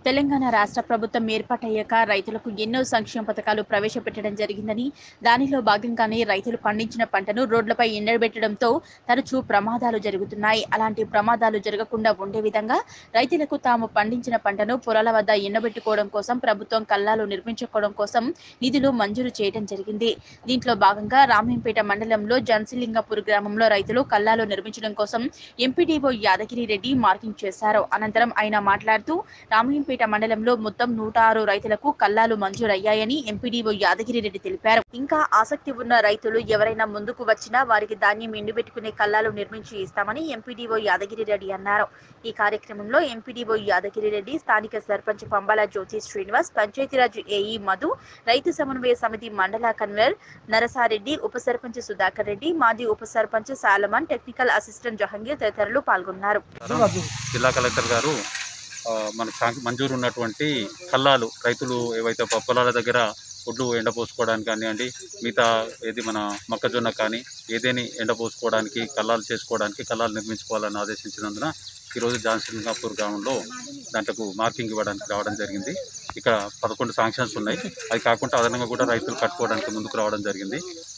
తెలంగాణ రాష్ట్ర ప్రభుత్వం ఏర్పాటయ్యాక రైతులకు ఎన్నో సంక్షేమ పథకాలు ప్రవేశపెట్టడం జరిగిందని దానిలో భాగంగానే రైతులు పండించిన పంటను రోడ్లపై ఎండబెట్టడంతో తరచూ ప్రమాదాలు జరుగుతున్నాయి అలాంటి ప్రమాదాలు జరగకుండా ఉండే విధంగా రైతులకు తాము పండించిన పంటను పొలాల వద్ద ఎండబెట్టుకోవడం కోసం ప్రభుత్వం కల్లాలు నిర్మించుకోవడం కోసం నిధులు మంజూరు చేయడం జరిగింది దీంట్లో భాగంగా రామేంపేట మండలంలో జన్సిలింగపూర్ గ్రామంలో రైతులు కల్లాలు నిర్మించడం కోసం ఎంపీడీఓ యాదగిరి రెడ్డి మార్కింగ్ చేశారు అనంతరం ఆయన మాట్లాడుతూ రామయ్యంపేట మండలంలో మొత్తం నూట ఆరు రైతులకు కల్లాలు మంజూరయ్యాయని ఎంపీడీఓ యాదగిరి రెడ్డి తెలిపారు ఇంకా ఆసక్తి ఉన్న రైతులు ఎవరైనా ముందుకు వచ్చినా వారికి ధాన్యం ఎండుబెట్టుకునే కల్లాలు నిర్మించి ఇస్తామని ఎంపీడీఓ యాదగిరి రెడ్డి అన్నారు ఈ కార్యక్రమంలో ఎంపీడీఓ యాదగిరి రెడ్డి స్థానిక సర్పంచ్ పంబాల జ్యోతి శ్రీనివాస్ పంచాయతీరాజ్ ఏఈ మధు రైతు సమన్వయ సమితి మండల కన్వీనర్ నరసారెడ్డి ఉప సర్పంచ్ సుధాకర్ రెడ్డి మాజీ ఉప sarpanch Solomon technical assistant Jahangir తదితరులు పాల్గొన్నారు జిల్లా కలెక్టర్ గారు ఆ, మన సాంక్ మంజూరు ఉన్నటువంటి కల్లాలు రైతులు ఏవైతే ప- పొలాల దగ్గర ఒడ్లు ఎండపోసుకోవడానికి కానివ్వండి మిగతా ఏది మన మొక్కజొన్న కానీ ఏదేని ఎండపోసుకోవడానికి కల్లాలు చేసుకోవడానికి కల్లాలు నిర్మించుకోవాలని ఆదేశించినందున ఈరోజు జాన్సింగాపూర్ గ్రామంలో దాంట్లకు మార్కింగ్ ఇవ్వడానికి రావడం జరిగింది ఇక్కడ పదకొండు శాంక్షన్స్ ఉన్నాయి అది కాకుండా అదనంగా కూడా రైతులు కట్టుకోవడానికి ముందుకు రావడం జరిగింది